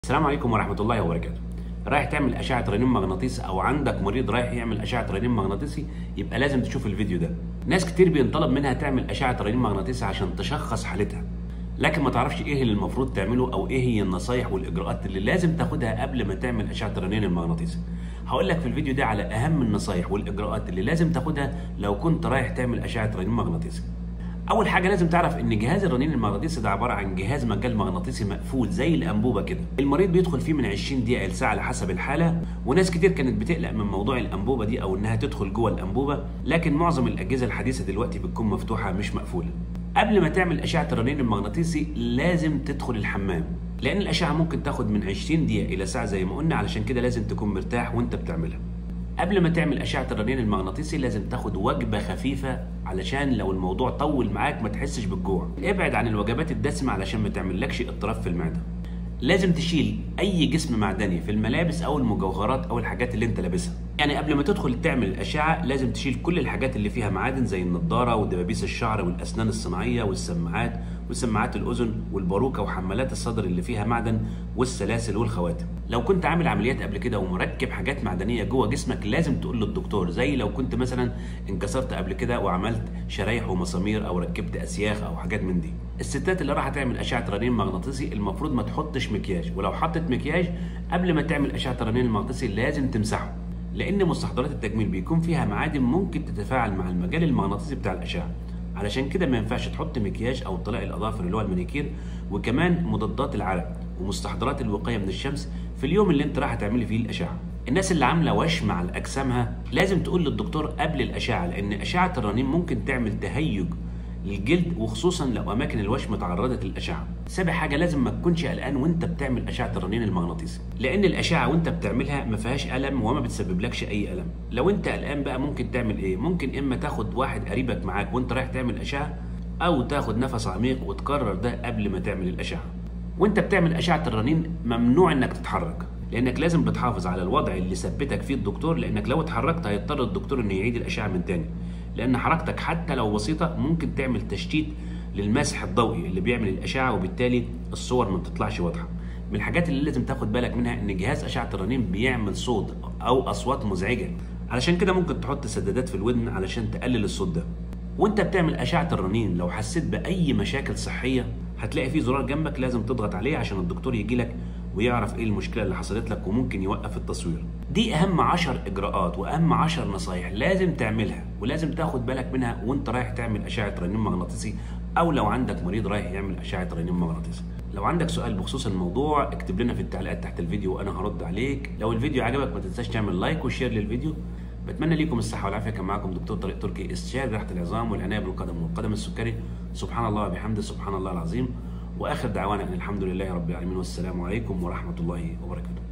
السلام عليكم ورحمة الله وبركاته. رايح تعمل أشعة رنين مغناطيسي أو عندك مريض رايح يعمل أشعة رنين مغناطيسي يبقى لازم تشوف الفيديو ده. ناس كتير بينطلب منها تعمل أشعة رنين مغناطيسي عشان تشخص حالتها. لكن ما تعرفش إيه اللي المفروض تعمله أو إيه هي النصايح والإجراءات اللي لازم تاخدها قبل ما تعمل أشعة الرنين المغناطيسي. هقول لك في الفيديو ده على أهم النصايح والإجراءات اللي لازم تاخدها لو كنت رايح تعمل أشعة رنين مغناطيسي. اول حاجه لازم تعرف ان جهاز الرنين المغناطيسي ده عباره عن جهاز مجال مغناطيسي مقفول زي الانبوبه كده المريض بيدخل فيه من 20 دقيقه لساعه على حسب الحاله وناس كتير كانت بتقلق من موضوع الانبوبه دي او انها تدخل جوه الانبوبه لكن معظم الاجهزه الحديثه دلوقتي بتكون مفتوحه مش مقفوله قبل ما تعمل اشعه الرنين المغناطيسي لازم تدخل الحمام لان الاشعه ممكن تاخد من 20 دقيقه الى ساعه زي ما قلنا علشان كده لازم تكون مرتاح وانت بتعملها قبل ما تعمل أشعة الرنين المغناطيسي لازم تاخد وجبة خفيفة علشان لو الموضوع طول معاك ما تحسش بالجوع ابعد عن الوجبات الدسمة علشان ما تعملكش اضطراب في المعدة لازم تشيل اي جسم معدني في الملابس او المجوهرات او الحاجات اللي انت لابسها يعني قبل ما تدخل تعمل الاشعه لازم تشيل كل الحاجات اللي فيها معادن زي النضاره ودبابيس الشعر والاسنان الصناعيه والسماعات وسماعات الاذن والباروكه وحمالات الصدر اللي فيها معدن والسلاسل والخواتم لو كنت عامل عمليات قبل كده ومركب حاجات معدنيه جوه جسمك لازم تقول للدكتور زي لو كنت مثلا انكسرت قبل كده وعملت شرايح ومسامير او ركبت اسياخ او حاجات من دي الستات اللي راح تعمل اشعه رنين مغناطيسي المفروض ما تحطش مكياج ولو حطت مكياج قبل ما تعمل اشعه الرنين المغناطيسي لازم تمسحه لان مستحضرات التجميل بيكون فيها معادن ممكن تتفاعل مع المجال المغناطيسي بتاع الاشعه علشان كده ما ينفعش تحط مكياج او طلاء الاظافر اللي هو المانيكير وكمان مضادات العرق ومستحضرات الوقايه من الشمس في اليوم اللي انت راح تعملي فيه الاشعه الناس اللي عامله وشم على اجسامها لازم تقول للدكتور قبل الاشعه لان اشعه الرنين ممكن تعمل تهيج للجلد وخصوصا لو اماكن الوشم تعرضت للاشعه. سابع حاجه لازم ما تكونش قلقان وانت بتعمل اشعه الرنين المغناطيسي، لان الاشعه وانت بتعملها ما فيهاش الم وما بتسببلكش اي الم. لو انت قلقان بقى ممكن تعمل ايه؟ ممكن اما تاخد واحد قريبك معاك وانت رايح تعمل اشعه او تاخد نفس عميق وتكرر ده قبل ما تعمل الاشعه. وانت بتعمل اشعه الرنين ممنوع انك تتحرك. لانك لازم بتحافظ على الوضع اللي ثبتك فيه الدكتور لانك لو اتحركت هيضطر الدكتور انه يعيد الاشعه من تاني لان حركتك حتى لو بسيطه ممكن تعمل تشتيت للمسح الضوئي اللي بيعمل الاشعه وبالتالي الصور ما بتطلعش واضحه من الحاجات اللي لازم تاخد بالك منها ان جهاز اشعه الرنين بيعمل صوت او اصوات مزعجه علشان كده ممكن تحط سدادات في الودن علشان تقلل الصوت ده وانت بتعمل اشعه الرنين لو حسيت باي مشاكل صحيه هتلاقي في زرار جنبك لازم تضغط عليه عشان الدكتور يجي لك ويعرف ايه المشكله اللي حصلت لك وممكن يوقف التصوير دي اهم عشر اجراءات واهم عشر نصايح لازم تعملها ولازم تاخد بالك منها وانت رايح تعمل اشعه رنين مغناطيسي او لو عندك مريض رايح يعمل اشعه رنين مغناطيسي لو عندك سؤال بخصوص الموضوع اكتب لنا في التعليقات تحت الفيديو وانا هرد عليك لو الفيديو عجبك ما تنساش تعمل لايك وشير للفيديو بتمنى لكم الصحه والعافيه كان معاكم دكتور طارق تركي استشاري جراحه العظام والعنايه بالقدم والقدم السكري سبحان الله وبحمده سبحان الله العظيم واخر دعوانا ان الحمد لله رب العالمين والسلام عليكم ورحمه الله وبركاته